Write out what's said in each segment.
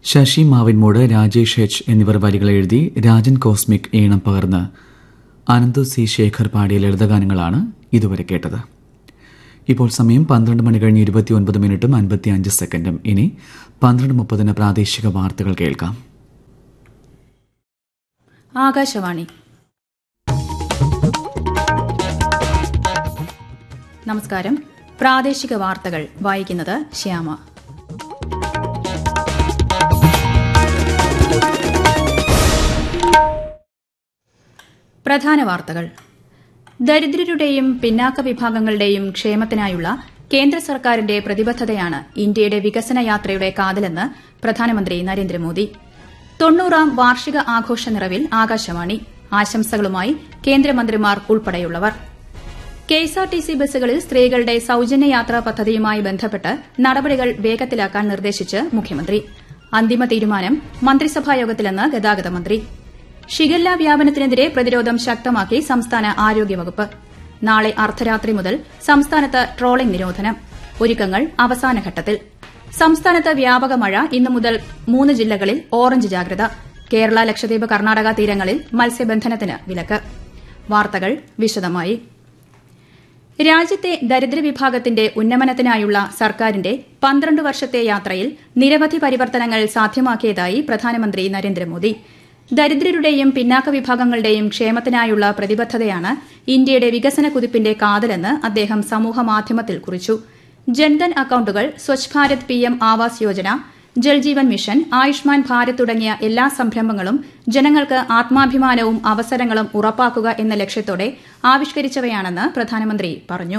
Sasi മാവിൻമൂട് Rajesh H എന്നിവർ വരികൾ എഴുതി രാജൻ കോസ്മിക് ഈണം പകർന്ന് അനന്തു സി ശേഖർ പാടിയ ലളിതഗാനങ്ങളാണ് ഇതുവരെ കേട്ടത് ഇപ്പോൾ സമയം പന്ത്രണ്ട് മണി കഴിഞ്ഞ് ഇരുപത്തിയൊൻപത് മിനിറ്റും അൻപത്തിയഞ്ച് സെക്കൻഡും ഇനി പന്ത്രണ്ട് മുപ്പതിന് പ്രാദേശിക വാർത്തകൾ കേൾക്കാം ആകാശവാണി നമസ്കാരം പ്രാദേശിക വാർത്തകൾ വായിക്കുന്നത് ശ്യാമ പ്രധാന വാർത്തകൾ ദരിദ്രരുടെയും പിന്നാക്ക വിഭാഗങ്ങളുടെയും ക്ഷേമത്തിനായുള്ള കേന്ദ്ര സർക്കാരിന്റെ പ്രതിബദ്ധതയാണ് ഇന്ത്യയുടെ വികസന യാത്രയുടെ കാതലെന്ന് പ്രധാനമന്ത്രി നരേന്ദ്രമോദി തൊണ്ണൂറാം വാർഷിക ആഘോഷ നിറവിൽ ആകാശവാണി ആശംസകളുമായി കേന്ദ്രമന്ത്രിമാർ ഉൾപ്പെടെയുള്ളവർ കെഎസ്ആർടിസി ബസ്സുകളിൽ സ്ത്രീകളുടെ സൌജന്യ യാത്രാ പദ്ധതിയുമായി ബന്ധപ്പെട്ട് നടപടികൾ വേഗത്തിലാക്കാൻ നിർദ്ദേശിച്ച് മുഖ്യമന്ത്രി അന്തിമ തീരുമാനം മന്ത്രിസഭായോഗത്തിലെന്ന് ഗതാഗത മന്ത്രി ഷിഗല്ല വ്യാപനത്തിനെതിരെ പ്രതിരോധം ശക്തമാക്കി സംസ്ഥാന ആരോഗ്യവകുപ്പ് നാളെ അർദ്ധരാത്രി മുതൽ സംസ്ഥാനത്ത് ട്രോളിംഗ് നിരോധനം ഒരുക്കങ്ങൾ അവസാനഘട്ടത്തിൽ സംസ്ഥാനത്ത് വ്യാപക മഴ ഇന്നു മുതൽ മൂന്ന് ജില്ലകളിൽ ഓറഞ്ച് ജാഗ്രത കേരള ലക്ഷദ്വീപ് കർണാടക തീരങ്ങളിൽ മത്സ്യബന്ധനത്തിന് വിലക്ക് വാർത്തകൾ വിശദമായി രാജ്യത്തെ ദരിദ്രവിഭാഗത്തിന്റെ ഉന്നമനത്തിനായുള്ള സർക്കാരിന്റെ പന്ത്രണ്ട് വർഷത്തെ യാത്രയിൽ നിരവധി പരിവർത്തനങ്ങൾ സാധ്യമാക്കിയതായി പ്രധാനമന്ത്രി നരേന്ദ്രമോദി ദരിദ്രരുടെയും പിന്നാക്ക വിഭാഗങ്ങളുടെയും ക്ഷേമത്തിനായുള്ള പ്രതിബദ്ധതയാണ് ഇന്ത്യയുടെ വികസന കുതിപ്പിന്റെ കാതലെന്ന് അദ്ദേഹം സമൂഹമാധ്യമത്തിൽ കുറിച്ചു ജൻധൻ അക്കൌണ്ടുകൾ Swachh Bharat P M Awas Yojana Jal Jeevan mission Ayushman Bharat തുടങ്ങിയ എല്ലാ സംരംഭങ്ങളും ജനങ്ങൾക്ക് ആത്മാഭിമാനവും അവസരങ്ങളും ഉറപ്പാക്കുക എന്ന ലക്ഷ്യത്തോടെ ആവിഷ്കരിച്ചവയാണെന്ന് പ്രധാനമന്ത്രി പറഞ്ഞു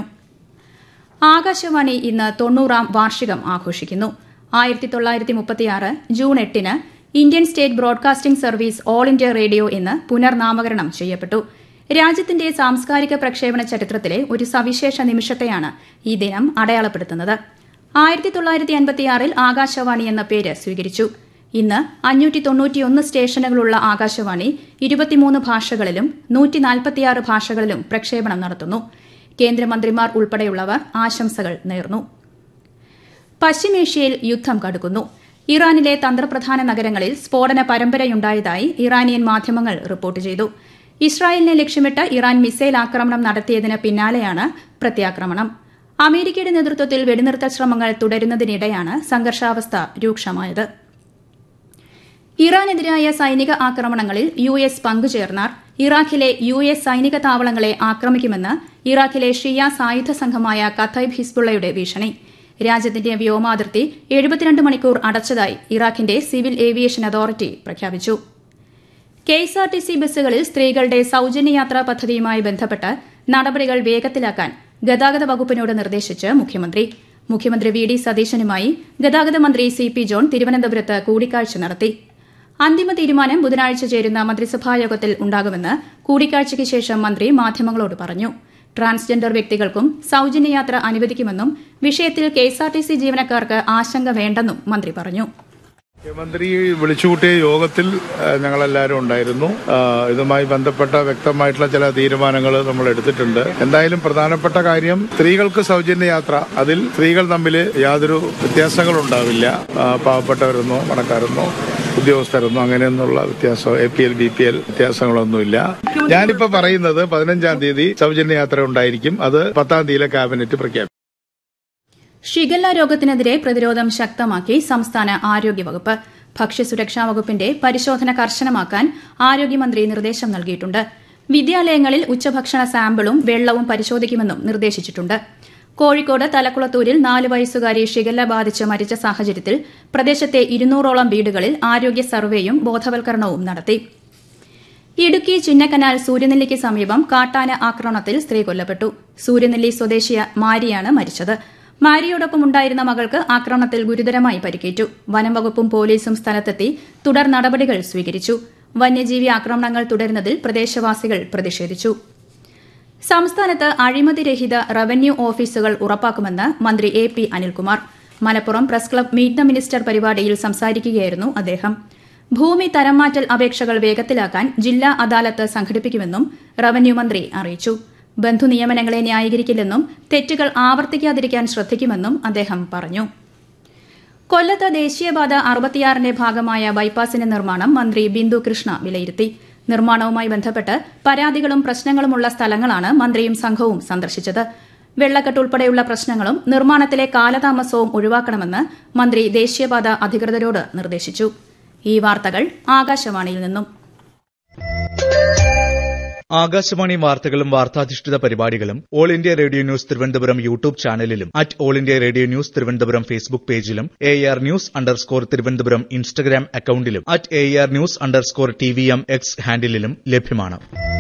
ആകാശവാണി ഇന്ന് തൊണ്ണൂറാം വാർഷികം ആഘോഷിക്കുന്നു ആയിരത്തി തൊള്ളായിരത്തി മുപ്പത്തിയാറ് ജൂൺ എട്ടിന് Indian state broadcasting service all India radio എന്ന് പുനർനാമകരണം ചെയ്യപ്പെട്ടു രാജ്യത്തിന്റെ സാംസ്കാരിക പ്രക്ഷേപണ ചരിത്രത്തിലെ ഒരു സവിശേഷ നിമിഷത്തെയാണ് ഈ ദിനം അടയാളപ്പെടുത്തുന്നത് ആയിരത്തി തൊള്ളായിരത്തി അൻപത്തിയാറിൽ ആകാശവാണി എന്ന പേര് സ്വീകരിച്ചു ഇന്ന് അഞ്ഞൂറ്റി തൊണ്ണൂറ്റിയൊന്ന് സ്റ്റേഷനുകളുള്ള ആകാശവാണി ഇരുപത്തിമൂന്ന് ഭാഷകളിലും നൂറ്റി നാൽപ്പത്തിയാറ് ഭാഷകളിലും പ്രക്ഷേപണം നടത്തുന്നു കേന്ദ്രമന്ത്രിമാർ ഉൾപ്പെടെയുള്ളവർ ആശംസകൾ നേർന്നു പശ്ചിമേഷ്യയിൽ യുദ്ധം കടുക്കുന്നു ഇറാനിലെ തന്ത്രപ്രധാന നഗരങ്ങളിൽ സ്ഫോടന പരമ്പരയുണ്ടായതായി ഇറാനിയൻ മാധ്യമങ്ങൾ റിപ്പോർട്ട് ചെയ്തു ഇസ്രായേലിനെ ലക്ഷ്യമിട്ട് ഇറാൻ മിസൈൽ ആക്രമണം നടത്തിയതിന് പിന്നാലെയാണ് പ്രത്യാക്രമണം അമേരിക്കയുടെ നേതൃത്വത്തിൽ വെടിനിർത്തൽ ശ്രമങ്ങൾ തുടരുന്നതിനിടെയാണ് സംഘർഷാവസ്ഥ രൂക്ഷമായത് ഇറാനെതിരായ സൈനിക ആക്രമണങ്ങളിൽ യു എസ് പങ്കുചേർന്നാൽ ഇറാഖിലെ യു എസ് സൈനിക താവളങ്ങളെ ആക്രമിക്കുമെന്ന് ഇറാഖിലെ ഷിയ സായുധ സംഘമായ കത്തൈബ് ഹിസ്ബുള്ളയുടെ ഭീഷണി രാജ്യത്തിന്റെ വ്യോമാതിർത്തി എഴുപത്തിരണ്ട് മണിക്കൂർ അടച്ചതായി ഇറാഖിന്റെ സിവിൽ ഏവിയേഷൻ അതോറിറ്റി പ്രഖ്യാപിച്ചു കെഎസ്ആർടിസി ബസ്സുകളിൽ സ്ത്രീകളുടെ സൌജന്യ യാത്രാ പദ്ധതിയുമായി ബന്ധപ്പെട്ട് നടപടികൾ വേഗത്തിലാക്കാൻ ഗതാഗത വകുപ്പിനോട് നിർദ്ദേശിച്ച് മുഖ്യമന്ത്രി മുഖ്യമന്ത്രി വി ഡി സതീശനുമായി ഗതാഗത മന്ത്രി സി പി ജോൺ തിരുവനന്തപുരത്ത് കൂടിക്കാഴ്ച നടത്തി അന്തിമ തീരുമാനം ബുധനാഴ്ച ചേരുന്ന മന്ത്രിസഭായോഗത്തിൽ ഉണ്ടാകുമെന്ന് കൂടിക്കാഴ്ചയ്ക്ക് ശേഷം മന്ത്രി മാധ്യമങ്ങളോട് പറഞ്ഞു ട്രാൻസ്ജെൻഡർ വ്യക്തികൾക്കും സൌജന്യ യാത്ര അനുവദിക്കുമെന്നും വിഷയത്തിൽ കെഎസ്ആർടിസി ജീവനക്കാർക്ക് ആശങ്ക വേണ്ടെന്നും മന്ത്രി പറഞ്ഞു മുഖ്യമന്ത്രി വിളിച്ചുകൂട്ടിയ യോഗത്തിൽ ആ, ഞങ്ങളെല്ലാവരും ഉണ്ടായിരുന്നു ആ, ഇതുമായി ബന്ധപ്പെട്ട വ്യക്തമായിട്ടുള്ള ചില തീരുമാനങ്ങൾ നമ്മൾ എടുത്തിട്ടുണ്ട് എന്തായാലും പ്രധാനപ്പെട്ട കാര്യം സ്ത്രീകൾക്ക് സൗജന്യ യാത്ര അതിൽ സ്ത്രീകൾ തമ്മിൽ യാതൊരു വ്യത്യാസങ്ങളും ഉണ്ടാവില്ല ആ, പാവപ്പെട്ടവരെന്നോ പണക്കാരെന്നോ ഉദ്യോഗസ്ഥരെന്നോ അങ്ങനെയൊന്നുള്ള വ്യത്യാസം A P L B P L വ്യത്യാസങ്ങളൊന്നുമില്ല ഞാനിപ്പോ പറയുന്നത് പതിനഞ്ചാം തീയതി സൗജന്യ യാത്ര ഉണ്ടായിരിക്കും അത് പത്താം തീയതിയിലെ ക്യാബിനറ്റ് പ്രഖ്യാപിക്കും ഷിഗല്ല രോഗത്തിനെതിരെ പ്രതിരോധം ശക്തമാക്കി സംസ്ഥാന ആരോഗ്യവകുപ്പ് ഭക്ഷ്യസുരക്ഷാ വകുപ്പിന്റെ പരിശോധന കർശനമാക്കാൻ ആരോഗ്യമന്ത്രി നിർദ്ദേശം നൽകിയിട്ടുണ്ട് വിദ്യാലയങ്ങളിൽ ഉച്ചഭക്ഷണ സാമ്പിളും വെള്ളവും പരിശോധിക്കുമെന്നും നിർദ്ദേശിച്ചിട്ടുണ്ട് കോഴിക്കോട് തലക്കുളത്തൂരിൽ നാല് വയസ്സുകാരി ഷിഗല്ല ബാധിച്ച് മരിച്ച സാഹചര്യത്തിൽ പ്രദേശത്തെ ഇരുന്നൂറോളം വീടുകളിൽ ആരോഗ്യ സർവേയും ബോധവൽക്കരണവും നടത്തി ഇടുക്കി ചിന്നക്കനാൽ സൂര്യനെല്ലിക്ക് സമീപം കാട്ടാന ആക്രമണത്തിൽ സ്ത്രീ കൊല്ലപ്പെട്ടു സൂര്യനെല്ലി സ്വദേശിയ മാരിയാണ് മരിച്ചത് മാരിയോടൊപ്പം ഉണ്ടായിരുന്ന മകൾക്ക് ആക്രമണത്തിൽ ഗുരുതരമായി പരിക്കേറ്റു വനം വകുപ്പും പോലീസും സ്ഥലത്തെത്തി തുടർ നടപടികൾ സ്വീകരിച്ചു വന്യജീവി ആക്രമണങ്ങൾ തുടരുന്നതിൽ പ്രദേശവാസികൾ പ്രതിഷേധിച്ചു സംസ്ഥാനത്ത് അഴിമതിരഹിത റവന്യൂ ഓഫീസുകൾ ഉറപ്പാക്കുമെന്ന് മന്ത്രി A P Anilkumar Malappuram press club meet the minister പരിപാടിയിൽ സംസാരിക്കുകയായിരുന്നു അദ്ദേഹം ഭൂമി തരംമാറ്റൽ അപേക്ഷകൾ വേഗത്തിലാക്കാൻ ജില്ലാ അദാലത്ത് സംഘടിപ്പിക്കുമെന്നും റവന്യൂ മന്ത്രി അറിയിച്ചു ബന്ധുനിയമനങ്ങളെ ന്യായീകരിക്കില്ലെന്നും തെറ്റുകൾ ആവർത്തിക്കാതിരിക്കാൻ ശ്രദ്ധിക്കുമെന്നും അദ്ദേഹം പറഞ്ഞു കൊല്ലത്ത് ദേശീയപാത അറുപത്തിയാറിന്റെ ഭാഗമായ ബൈപ്പാസിന്റെ നിർമ്മാണം മന്ത്രി ബിന്ദു കൃഷ്ണ വിലയിരുത്തി നിർമ്മാണവുമായി ബന്ധപ്പെട്ട് പരാതികളും പ്രശ്നങ്ങളുമുള്ള സ്ഥലങ്ങളാണ് മന്ത്രിയും സംഘവും സന്ദർശിച്ചത് വെള്ളക്കെട്ട് ഉൾപ്പെടെയുള്ള പ്രശ്നങ്ങളും നിർമ്മാണത്തിലെ കാലതാമസവും ഒഴിവാക്കണമെന്ന് മന്ത്രി ദേശീയപാത അധികൃതരോട് നിർദ്ദേശിച്ചു ഈ വാർത്തകൾ ആകാശവാണിയിൽ നിന്നും ആകാശവാണി വാർത്തകളും വാർത്താധിഷ്ഠിത പരിപാടികളും all India radio news Thiruvananthapuram YouTube ചാനലിലും at all India radio news Thiruvananthapuram Facebook പേജിലും A R news underscore Thiruvananthapuram Instagram അക്കൌണ്ടിലും at A R news underscore T V M X ഹാൻഡിലും ലഭ്യമാണ്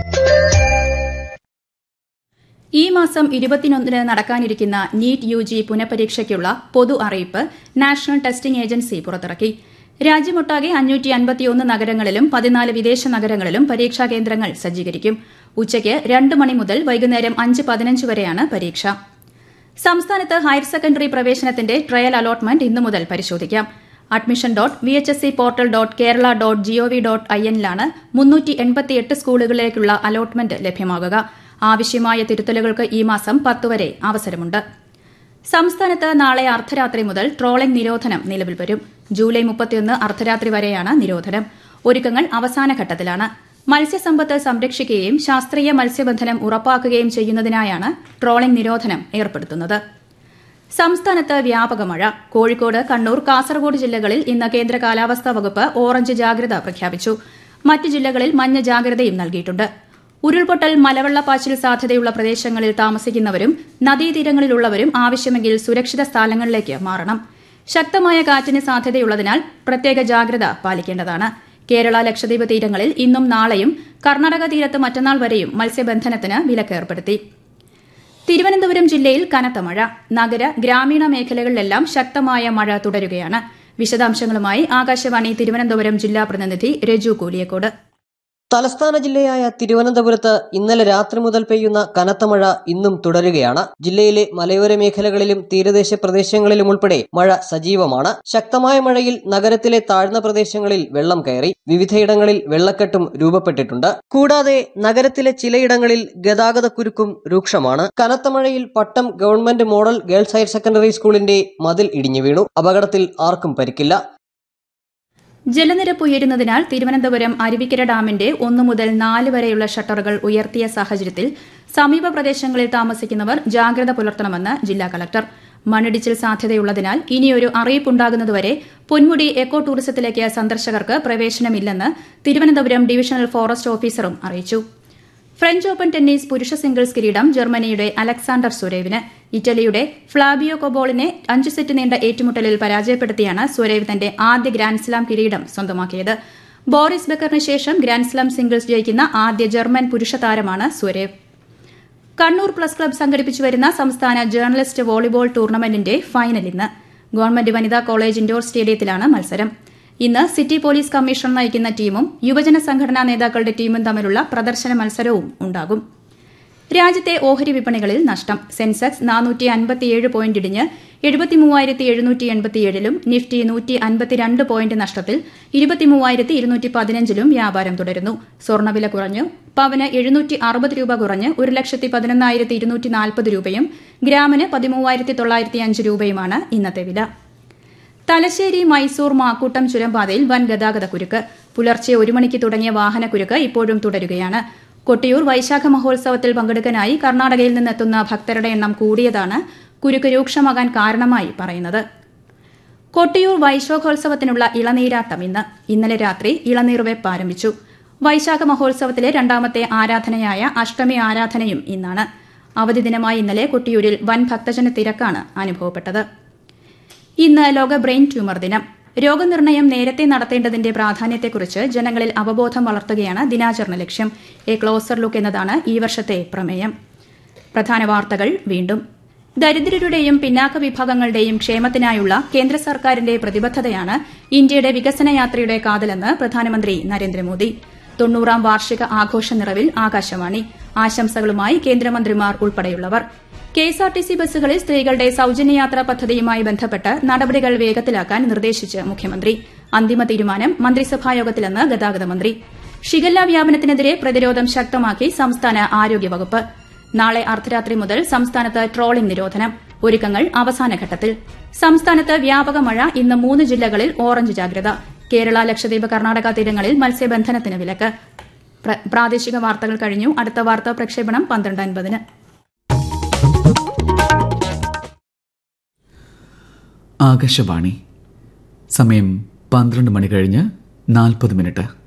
ഈ മാസം ഇരുപത്തിയൊന്നിന് നടക്കാനിരിക്കുന്ന നീറ്റ് യു ജി പുനഃപരീക്ഷയ്ക്കുള്ള പൊതു അറിയിപ്പ് നാഷണൽ ടെസ്റ്റിംഗ് ഏജൻസി പുറത്തിറക്കി രാജ്യമൊട്ടാകെ അഞ്ഞൂറ്റി അൻപത്തിയൊന്ന് നഗരങ്ങളിലും പതിനാല് വിദേശ നഗരങ്ങളിലും പരീക്ഷാ കേന്ദ്രങ്ങൾ സജ്ജീകരിക്കും ഉച്ചയ്ക്ക് രണ്ട് മണി മുതൽ വൈകുന്നേരം അഞ്ച് പതിനഞ്ച് വരെയാണ് പരീക്ഷ സംസ്ഥാനത്ത് ഹയർ സെക്കൻഡറി പ്രവേശനത്തിന്റെ ട്രയൽ അലോട്ട്മെന്റ് ഇന്നു മുതൽ പരിശോധിക്കാം admission dot V H S C portal dot Kerala dot GOV dot I എന്നിലാണ് മുന്നൂറ്റി എൺപത്തിയെട്ട് സ്കൂളുകളിലേക്കുള്ള അലോട്ട്മെന്റ് ലഭ്യമാകുക ആവശ്യമായ തിരുത്തലുകൾക്ക് ഈ മാസം പത്ത് വരെ അവസരമുണ്ട് സംസ്ഥാനത്ത് നാളെ അർദ്ധരാത്രി മുതൽ ട്രോളിംഗ് നിരോധനം നിലവിൽ വരും ജൂലൈ മുപ്പത്തിയൊന്ന് അർദ്ധരാത്രി വരെയാണ് നിരോധനം ഒരുക്കങ്ങൾ അവസാന ഘട്ടത്തിലാണ് മത്സ്യസമ്പത്ത് സംരക്ഷിക്കുകയും ശാസ്ത്രീയ മത്സ്യബന്ധനം ഉറപ്പാക്കുകയും ചെയ്യുന്നതിനായാണ് ട്രോളിംഗ് നിരോധനം ഏർപ്പെടുത്തുന്നത് സംസ്ഥാനത്ത് വ്യാപക മഴ കോഴിക്കോട് കണ്ണൂർ കാസർഗോഡ് ജില്ലകളിൽ ഇന്ന് കേന്ദ്ര കാലാവസ്ഥാ വകുപ്പ് ഓറഞ്ച് ജാഗ്രത പ്രഖ്യാപിച്ചു മറ്റ് ജില്ലകളിൽ മഞ്ഞ ജാഗ്രതയും നൽകിയിട്ടുണ്ട് ഉരുൾപൊട്ടൽ മലവെള്ളപ്പാച്ചിൽ സാധ്യതയുള്ള പ്രദേശങ്ങളിൽ താമസിക്കുന്നവരും നദീതീരങ്ങളിലുള്ളവരും ആവശ്യമെങ്കിൽ സുരക്ഷിത സ്ഥലങ്ങളിലേക്ക് മാറണം ശക്തമായ കാറ്റിന് സാധ്യതയുള്ളതിനാൽ പ്രത്യേക ജാഗ്രത പാലിക്കേണ്ടതാണ് കേരള ലക്ഷദ്വീപ് തീരങ്ങളിൽ ഇന്നും നാളെയും കർണാടക തീരത്ത് മറ്റന്നാൾ വരെയും മത്സ്യബന്ധനത്തിന് വിലക്കേർപ്പെടുത്തി തിരുവനന്തപുരം ജില്ലയിൽ കനത്ത മഴ നഗര ഗ്രാമീണ മേഖലകളിലെല്ലാം ശക്തമായ മഴ തുടരുകയാണ് വിശദാംശങ്ങളുമായി ആകാശവാണി തിരുവനന്തപുരം ജില്ലാ പ്രതിനിധി രജു കൂലിയക്കോട് തലസ്ഥാന ജില്ലയായ തിരുവനന്തപുരത്ത് ഇന്നലെ രാത്രി മുതൽ പെയ്യുന്ന കനത്ത മഴ ഇന്നും തുടരുകയാണ് ജില്ലയിലെ മലയോര മേഖലകളിലും തീരദേശ പ്രദേശങ്ങളിലും ഉൾപ്പെടെ മഴ സജീവമാണ് ശക്തമായ മഴയിൽ നഗരത്തിലെ താഴ്ന്ന പ്രദേശങ്ങളിൽ വെള്ളം കയറി വിവിധയിടങ്ങളിൽ വെള്ളക്കെട്ടും രൂപപ്പെട്ടിട്ടുണ്ട് കൂടാതെ നഗരത്തിലെ ചിലയിടങ്ങളിൽ ഗതാഗതക്കുരുക്കും രൂക്ഷമാണ് കനത്ത മഴയിൽ Pattom government model girls higher secondary സ്കൂളിന്റെ മതിൽ ഇടിഞ്ഞു വീണു അപകടത്തിൽ ആർക്കും പരിക്കില്ല ജലനിരപ്പ് ഉയരുന്നതിനാൽ തിരുവനന്തപുരം അരുവിക്കര ഡാമിന്റെ ഒന്നു മുതൽ നാല് വരെയുള്ള ഷട്ടറുകൾ ഉയർത്തിയ സാഹചര്യത്തിൽ സമീപ പ്രദേശങ്ങളിൽ താമസിക്കുന്നവർ ജാഗ്രത പുലർത്തണമെന്ന് ജില്ലാ കളക്ടർ മണ്ണിടിച്ചിൽ സാധ്യതയുള്ളതിനാൽ ഇനിയൊരു അറിയിപ്പുണ്ടാകുന്നതുവരെ പൊന്മുടി എക്കോ ടൂറിസത്തിലേക്ക് സന്ദർശകർക്ക് പ്രവേശനമില്ലെന്ന് തിരുവനന്തപുരം ഡിവിഷണൽ ഫോറസ്റ്റ് ഓഫീസറും അറിയിച്ചു ഫ്രഞ്ച് ഓപ്പൺ ടെന്നീസ് പുരുഷ സിംഗിൾസ് കിരീടം ജർമ്മനിയുടെ അലക്സാണ്ടർ സുരേവിന് ഇറ്റലിയുടെ ഫ്ലാബിയോ കൊബോളിനെ അഞ്ച് സെറ്റ് നീണ്ട ഏറ്റുമുട്ടലിൽ പരാജയപ്പെടുത്തിയാണ് സുരേവ് തന്റെ ആദ്യ ഗ്രാൻഡ്സ്ലാം കിരീടം സ്വന്തമാക്കിയത് ബോറിസ് ബക്കറിന് ശേഷം ഗ്രാൻഡ്സ്ലാം സിംഗിൾസ് ജയിക്കുന്ന ആദ്യ ജർമ്മൻ പുരുഷ താരമാണ് സുരേവ് കണ്ണൂർ പ്ലസ് ക്ലബ്ബ് സംഘടിപ്പിച്ചു വരുന്ന സംസ്ഥാന ജേർണലിസ്റ്റ് വോളിബോൾ ടൂർണമെന്റിന്റെ ഫൈനൽ ഇന്ന് ഗവൺമെന്റ് വനിതാ കോളേജ് ഇൻഡോർ സ്റ്റേഡിയത്തിലാണ് മത്സരം ഇന്ന് സിറ്റി പോലീസ് കമ്മീഷൻ നയിക്കുന്ന ടീമും യുവജന സംഘടനാ നേതാക്കളുടെ ടീമും തമ്മിലുള്ള പ്രദർശന മത്സരവും ഉണ്ടാകും രാജ്യത്തെ ഓഹരി വിപണികളിൽ നഷ്ടം സെൻസെക്സ് നാനൂറ്റി അൻപത്തിയേഴ് പോയിന്റ് ഇടിഞ്ഞ് എഴുപത്തിമൂവായിരത്തി എഴുന്നൂറ്റി എൺപത്തിയേഴിലും നിഫ്റ്റി നൂറ്റി അൻപത്തിരണ്ട് പോയിന്റ് നഷ്ടത്തിൽ ഇരുപത്തിമൂവായിരത്തി ഇരുന്നൂറ്റി പതിനഞ്ചിലും വ്യാപാരം തുടരുന്നു സ്വർണ്ണവില കുറഞ്ഞു പവന് എഴുന്നൂറ്റി അറുപത് രൂപ കുറഞ്ഞ് ഒരു ലക്ഷത്തി പതിനൊന്നായിരത്തി ഇരുന്നൂറ്റി നാൽപ്പത് രൂപയും ഗ്രാമിന് പതിമൂവായിരത്തി തൊള്ളായിരത്തി അഞ്ച് രൂപയുമാണ് ഇന്നത്തെ വില തലശ്ശേരി മൈസൂർ മാക്കൂട്ടം ചുരംപാതയിൽ വൻ ഗതാഗത കുരുക്ക് പുലർച്ചെ ഒരു മണിക്ക് തുടങ്ങിയ വാഹനക്കുരുക്ക് ഇപ്പോഴും തുടരുകയാണ് കൊട്ടിയൂർ വൈശാഖ മഹോത്സവത്തിൽ പങ്കെടുക്കാനായി കർണാടകയിൽ നിന്നെത്തുന്ന ഭക്തരുടെ എണ്ണം കൂടിയതാണ് കുരുക്ക് രൂക്ഷമാകാൻ കാരണമായി പറയുന്നത് കൊട്ടിയൂർ വൈശാഖോത്സവത്തിനുള്ള ഇളനീരാട്ടം ഇന്ന് ഇന്നലെ രാത്രി ഇളനീർ വെപ്പ് ആരംഭിച്ചു വൈശാഖ മഹോത്സവത്തിലെ രണ്ടാമത്തെ ആരാധനയായ അഷ്ടമി ആരാധനയും ഇന്നാണ് അവധി ദിനമായ ഇന്നലെ കൊട്ടിയൂരിൽ വൻ ഭക്തജന തിരക്കാണ് അനുഭവപ്പെട്ടത് ഇന്ന് ലോക ബ്രെയിൻ ട്യൂമർ ദിനം രോഗനിർണയം നേരത്തെ നടത്തേണ്ടതിന്റെ പ്രാധാന്യത്തെക്കുറിച്ച് ജനങ്ങളിൽ അവബോധം വളർത്തുകയാണ് ദിനാചരണ ലക്ഷ്യം എ ക്ലോസർ ലുക്ക് എന്നതാണ് ഈ വർഷത്തെ പ്രമേയം പ്രധാന വാർത്തകൾ വീണ്ടും ദരിദ്രരുടെയും പിന്നാക്ക വിഭാഗങ്ങളുടെയും ക്ഷേമത്തിനായുള്ള കേന്ദ്ര സർക്കാരിന്റെ പ്രതിബദ്ധതയാണ് ഇന്ത്യയുടെ വികസന യാത്രയുടെ കാതലെന്ന് പ്രധാനമന്ത്രി നരേന്ദ്രമോദി തൊണ്ണൂറാം വാർഷിക ആഘോഷ നിറവിൽ ആകാശവാണി ആശംസകളുമായി കേന്ദ്രമന്ത്രിമാർ ഉൾപ്പെടെയുള്ളവർ കെഎസ്ആർടിസി ബസ്സുകളിൽ സ്ത്രീകളുടെ സൌജന്യയാത്രാ പദ്ധതിയുമായി ബന്ധപ്പെട്ട് നടപടികൾ വേഗത്തിലാക്കാൻ നിർദ്ദേശിച്ച് മുഖ്യമന്ത്രി അന്തിമ തീരുമാനം മന്ത്രിസഭായോഗത്തിലെന്ന് ഗതാഗത മന്ത്രി ഷിഗല്ല വ്യാപനത്തിനെതിരെ പ്രതിരോധം ശക്തമാക്കി സംസ്ഥാന ആരോഗ്യവകുപ്പ് നാളെ അർദ്ധരാത്രി മുതൽ സംസ്ഥാനത്ത് ട്രോളിംഗ് നിരോധനം ഒരുക്കങ്ങൾ അവസാന ഘട്ടത്തിൽ സംസ്ഥാനത്ത് വ്യാപക മഴ ഇന്ന് മൂന്ന് ജില്ലകളിൽ ഓറഞ്ച് ജാഗ്രത കേരള ലക്ഷദ്വീപ് കർണാടക തീരങ്ങളിൽ മത്സ്യബന്ധനത്തിന് വിലക്ക് പ്ര- പ്രാദേശിക വാർത്തകൾ കഴിഞ്ഞു അടുത്ത വാർത്താ പ്രക്ഷേപണം പന്ത്രണ്ട് അൻപതിന് ആകാശവാണി സമയം പന്ത്രണ്ട് മണി കഴിഞ്ഞ് നാൽപ്പത് മിനിറ്റ്